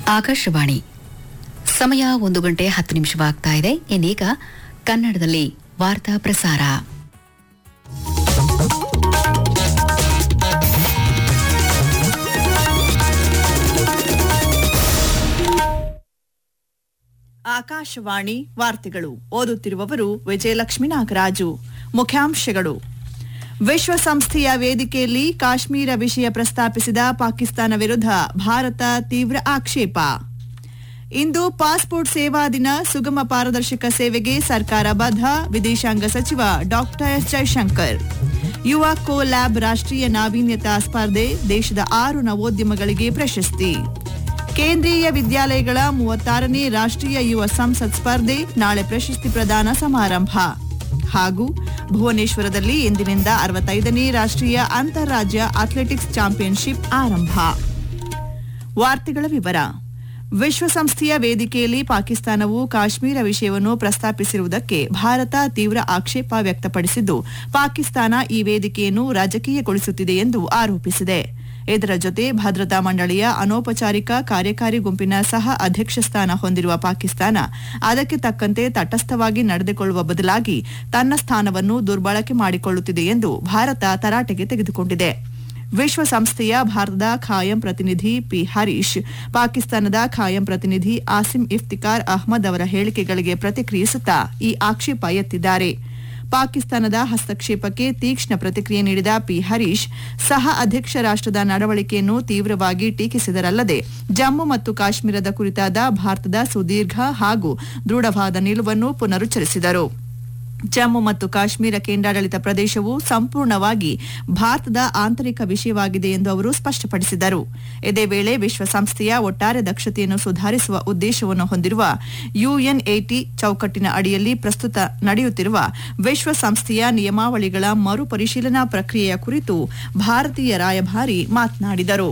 ಆಕಾಶವಾಣಿ ಸಮಯ ಒಂದು ಗಂಟೆ ಹತ್ತು ನಿಮಿಷವಾಗ್ತಾ ಇದೆ ಇನ್ನೀಗ ಕನ್ನಡದಲ್ಲಿ ವಾರ್ತಾ ಪ್ರಸಾರ ಆಕಾಶವಾಣಿ ವಾರ್ತೆಗಳು ಓದುತ್ತಿರುವವರು ವಿಜಯಲಕ್ಷ್ಮಿ ನಾಗರಾಜು ಮುಖ್ಯಾಂಶಗಳು ವಿಶ್ವಸಂಸ್ಥೆಯ ವೇದಿಕೆಯಲ್ಲಿ ಕಾಶ್ಮೀರ ವಿಷಯ ಪ್ರಸ್ತಾಪಿಸಿದ ಪಾಕಿಸ್ತಾನ ವಿರುದ್ಧ ಭಾರತ ತೀವ್ರ ಆಕ್ಷೇಪ ಇಂದು ಪಾಸ್ಪೋರ್ಟ್ ಸೇವಾ ದಿನ ಸುಗಮ ಪಾರದರ್ಶಕ ಸೇವೆಗೆ ಸರ್ಕಾರ ಬದ್ಧ ವಿದೇಶಾಂಗ ಸಚಿವ ಡಾಕ್ಟರ್ ಎಸ್ ಜೈಶಂಕರ್ ಯುವ ಕೋ ಲ್ಯಾಬ್ ರಾಷ್ಟ್ರೀಯ ನಾವೀನ್ಯತಾ ಸ್ಪರ್ಧೆ ದೇಶದ ಆರು ನವೋದ್ಯಮಗಳಿಗೆ ಪ್ರಶಸ್ತಿ ಕೇಂದ್ರೀಯ ವಿದ್ಯಾಲಯಗಳ ಮೂವತ್ತಾರನೇ ರಾಷ್ಟ್ರೀಯ ಯುವ ಸಂಸತ್ ಸ್ಪರ್ಧೆ ನಾಳೆ ಪ್ರಶಸ್ತಿ ಪ್ರದಾನ ಸಮಾರಂಭ ಹಾಗೂ ಭುವನೇಶ್ವರದಲ್ಲಿ ಇಂದಿನಿಂದ ಅರವತ್ತೈದನೇ ರಾಷ್ಟ್ರೀಯ ಅಂತಾರಾಜ್ಯ ಅಥ್ಲೆಟಿಕ್ಸ್ ಚಾಂಪಿಯನ್ಶಿಪ್ ಆರಂಭ ವಾರ್ತೆಗಳ ವಿವರ ವಿಶ್ವಸಂಸ್ಥೆಯ ವೇದಿಕೆಯಲ್ಲಿ ಪಾಕಿಸ್ತಾನವು ಕಾಶ್ಮೀರ ವಿಷಯವನ್ನು ಪ್ರಸ್ತಾಪಿಸಿರುವುದಕ್ಕೆ ಭಾರತ ತೀವ್ರ ಆಕ್ಷೇಪ ವ್ಯಕ್ತಪಡಿಸಿದ್ದು ಪಾಕಿಸ್ತಾನ ಈ ವೇದಿಕೆಯನ್ನು ರಾಜಕೀಯಗೊಳಿಸುತ್ತಿದೆ ಎಂದು ಆರೋಪಿಸಿದೆ ಇದರ ಜೊತೆ ಭದ್ರತಾ ಮಂಡಳಿಯ ಅನೌಪಚಾರಿಕ ಕಾರ್ಯಕಾರಿ ಗುಂಪಿನ ಸಹ ಅಧ್ಯಕ್ಷ ಸ್ಥಾನ ಹೊಂದಿರುವ ಪಾಕಿಸ್ತಾನ ಅದಕ್ಕೆ ತಕ್ಕಂತೆ ತಟಸ್ಥವಾಗಿ ನಡೆದುಕೊಳ್ಳುವ ಬದಲಾಗಿ ತನ್ನ ಸ್ಥಾನವನ್ನು ದುರ್ಬಳಕೆ ಮಾಡಿಕೊಳ್ಳುತ್ತಿದೆ ಎಂದು ಭಾರತ ತರಾಟೆಗೆ ತೆಗೆದುಕೊಂಡಿದೆ ವಿಶ್ವಸಂಸ್ಥೆಯ ಭಾರತದ ಖಾಯಂ ಪ್ರತಿನಿಧಿ ಪಿ ಹರೀಶ್ ಪಾಕಿಸ್ತಾನದ ಖಾಯಂ ಪ್ರತಿನಿಧಿ ಆಸಿಮ್ ಇಫ್ತಿಕಾರ್ ಅಹ್ಮದ್ ಅವರ ಹೇಳಿಕೆಗಳಿಗೆ ಪ್ರತಿಕ್ರಿಯಿಸುತ್ತಾ ಈ ಆಕ್ಷೇಪ ಎತ್ತಿದ್ದಾರೆ ಪಾಕಿಸ್ತಾನದ ಹಸ್ತಕ್ಷೇಪಕ್ಕೆ ತೀಕ್ಷ್ಣ ಪ್ರತಿಕ್ರಿಯೆ ನೀಡಿದ ಪಿ ಹರೀಶ್ ಸಹ ಅಧ್ಯಕ್ಷ ರಾಷ್ಟ್ರದ ನಡವಳಿಕೆಯನ್ನು ತೀವ್ರವಾಗಿ ಟೀಕಿಸಿದರಲ್ಲದೆ ಜಮ್ಮು ಮತ್ತು ಕಾಶ್ಮೀರದ ಕುರಿತಾದ ಭಾರತದ ಸುದೀರ್ಘ ಹಾಗೂ ದೃಢವಾದ ನಿಲುವನ್ನು ಪುನರುಚ್ಚರಿಸಿದರು ಜಮ್ಮು ಮತ್ತು ಕಾಶ್ಮೀರ ಕೇಂದ್ರಾಡಳಿತ ಪ್ರದೇಶವು ಸಂಪೂರ್ಣವಾಗಿ ಭಾರತದ ಆಂತರಿಕ ವಿಷಯವಾಗಿದೆ ಎಂದು ಅವರು ಸ್ಪಷ್ಟಪಡಿಸಿದರು ಇದೇ ವೇಳೆ ವಿಶ್ವಸಂಸ್ಥೆಯ ಒಟ್ಟಾರೆ ದಕ್ಷತೆಯನ್ನು ಸುಧಾರಿಸುವ ಉದ್ದೇಶವನ್ನು ಹೊಂದಿರುವ ಯುಎನ್ಎಟಿ ಚೌಕಟ್ಟಿನ ಅಡಿಯಲ್ಲಿ ಪ್ರಸ್ತುತ ನಡೆಯುತ್ತಿರುವ ವಿಶ್ವಸಂಸ್ಥೆಯ ನಿಯಮಾವಳಿಗಳ ಮರುಪರಿಶೀಲನಾ ಪ್ರಕ್ರಿಯೆಯ ಕುರಿತು ಭಾರತೀಯ ರಾಯಭಾರಿ ಮಾತನಾಡಿದರು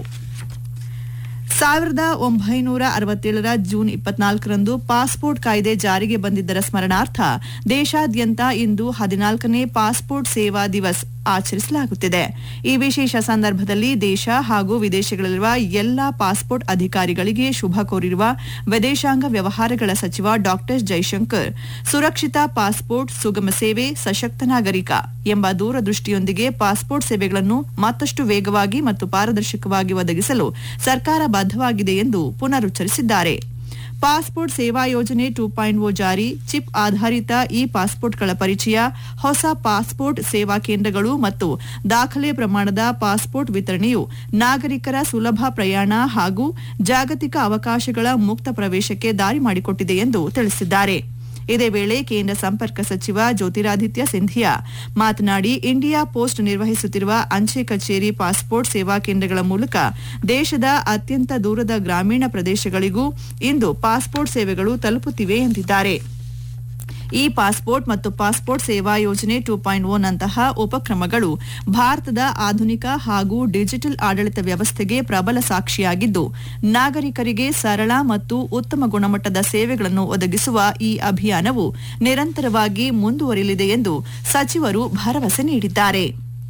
ಸಾವಿರದ ಒಂಬೈನೂರ ಅರವತ್ತೇಳರ ಜೂನ್ ಇಪ್ಪತ್ನಾಲ್ಕರಂದು ಪಾಸ್ಪೋರ್ಟ್ ಕಾಯ್ದೆ ಜಾರಿಗೆ ಬಂದಿದ್ದರ ಸ್ಮರಣಾರ್ಥ ದೇಶಾದ್ಯಂತ ಇಂದು ಹದಿನಾಲ್ಕನೇ ಪಾಸ್ಪೋರ್ಟ್ ಸೇವಾ ದಿವಸ್ ಆಚರಿಸಲಾಗುತ್ತಿದೆ ಈ ವಿಶೇಷ ಸಂದರ್ಭದಲ್ಲಿ ದೇಶ ಹಾಗೂ ವಿದೇಶಗಳಲ್ಲಿರುವ ಎಲ್ಲಾ ಪಾಸ್ಪೋರ್ಟ್ ಅಧಿಕಾರಿಗಳಿಗೆ ಶುಭ ಕೋರಿರುವ ವಿದೇಶಾಂಗ ವ್ಯವಹಾರಗಳ ಸಚಿವ ಡಾಕ್ಟರ್ ಜೈಶಂಕರ್ ಸುರಕ್ಷಿತ ಪಾಸ್ಪೋರ್ಟ್ ಸುಗಮ ಸೇವೆ ಸಶಕ್ತ ನಾಗರಿಕ ಎಂಬ ದೂರದೃಷ್ಟಿಯೊಂದಿಗೆ ಪಾಸ್ಪೋರ್ಟ್ ಸೇವೆಗಳನ್ನು ಮತ್ತಷ್ಟು ವೇಗವಾಗಿ ಮತ್ತು ಪಾರದರ್ಶಕವಾಗಿ ಒದಗಿಸಲು ಸರ್ಕಾರ ಬದ್ಧವಾಗಿದೆ ಎಂದು ಪುನರುಚ್ಚರಿಸಿದ್ದಾರೆ ಪಾಸ್ಪೋರ್ಟ್ ಸೇವಾ ಯೋಜನೆ ಟೂ ಪಾಯಿಂಟ್ ಓ ಜಾರಿ ಚಿಪ್ ಆಧಾರಿತ ಇ ಪಾಸ್ಪೋರ್ಟ್ಗಳ ಪರಿಚಯ ಹೊಸ ಪಾಸ್ಪೋರ್ಟ್ ಸೇವಾ ಕೇಂದ್ರಗಳು ಮತ್ತು ದಾಖಲೆ ಪ್ರಮಾಣದ ಪಾಸ್ಪೋರ್ಟ್ ವಿತರಣೆಯು ನಾಗರಿಕರ ಸುಲಭ ಪ್ರಯಾಣ ಹಾಗೂ ಜಾಗತಿಕ ಅವಕಾಶಗಳ ಮುಕ್ತ ಪ್ರವೇಶಕ್ಕೆ ದಾರಿ ಮಾಡಿಕೊಟ್ಟಿದೆ ಎಂದು ತಿಳಿಸಿದ್ದಾರೆ ಇದೇ ವೇಳೆ ಕೇಂದ್ರ ಸಂಪರ್ಕ ಸಚಿವ ಜ್ಯೋತಿರಾದಿತ್ಯ ಸಿಂಧಿಯಾ ಮಾತನಾಡಿ ಇಂಡಿಯಾ ಪೋಸ್ಟ್ ನಿರ್ವಹಿಸುತ್ತಿರುವ ಅಂಚೆ ಕಚೇರಿ ಪಾಸ್ಪೋರ್ಟ್ ಸೇವಾ ಕೇಂದ್ರಗಳ ಮೂಲಕ ದೇಶದ ಅತ್ಯಂತ ದೂರದ ಗ್ರಾಮೀಣ ಪ್ರದೇಶಗಳಿಗೂ ಇಂದು ಪಾಸ್ಪೋರ್ಟ್ ಸೇವೆಗಳು ತಲುಪುತ್ತಿವೆ ಎಂದಿದ್ದಾರೆ ಇ ಪಾಸ್ಪೋರ್ಟ್ ಮತ್ತು ಪಾಸ್ಪೋರ್ಟ್ ಸೇವಾ ಯೋಜನೆ ಟೂ ಪಾಯಿಂಟ್ ಓ ನಂತಹ ಉಪಕ್ರಮಗಳು ಭಾರತದ ಆಧುನಿಕ ಹಾಗೂ ಡಿಜಿಟಲ್ ಆಡಳಿತ ವ್ಯವಸ್ಥೆಗೆ ಪ್ರಬಲ ಸಾಕ್ಷಿಯಾಗಿದ್ದು ನಾಗರಿಕರಿಗೆ ಸರಳ ಮತ್ತು ಉತ್ತಮ ಗುಣಮಟ್ಟದ ಸೇವೆಗಳನ್ನು ಒದಗಿಸುವ ಈ ಅಭಿಯಾನವು ನಿರಂತರವಾಗಿ ಮುಂದುವರಿಯಲಿದೆ ಎಂದು ಸಚಿವರು ಭರವಸೆ ನೀಡಿದ್ದಾರೆ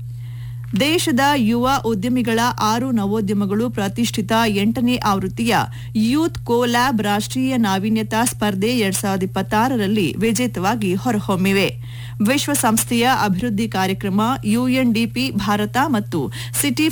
ದೇಶದ ಯುವ ಉದ್ಯಮಿಗಳ ಆರು ನವೋದ್ಯಮಗಳು ಪ್ರತಿಷ್ಠಿತ ಎಂಟನೇ ಆವೃತ್ತಿಯ ಯೂತ್ ಕೋಲ್ಯಾಬ್ ರಾಷ್ಟ್ರೀಯ ನಾವೀನ್ಯತಾ ಸ್ಪರ್ಧೆ ಎರಡ್ ಸಾವಿರದ ಇಪ್ಪತ್ತಾರರಲ್ಲಿ ವಿಜೇತವಾಗಿ ಹೊರಹೊಮ್ಮಿವೆ ವಿಶ್ವಸಂಸ್ಥೆಯ ಅಭಿವೃದ್ಧಿ ಕಾರ್ಯಕ್ರಮ ಯುಎನ್ಡಿಪಿ ಭಾರತ ಮತ್ತು ಸಿಟಿ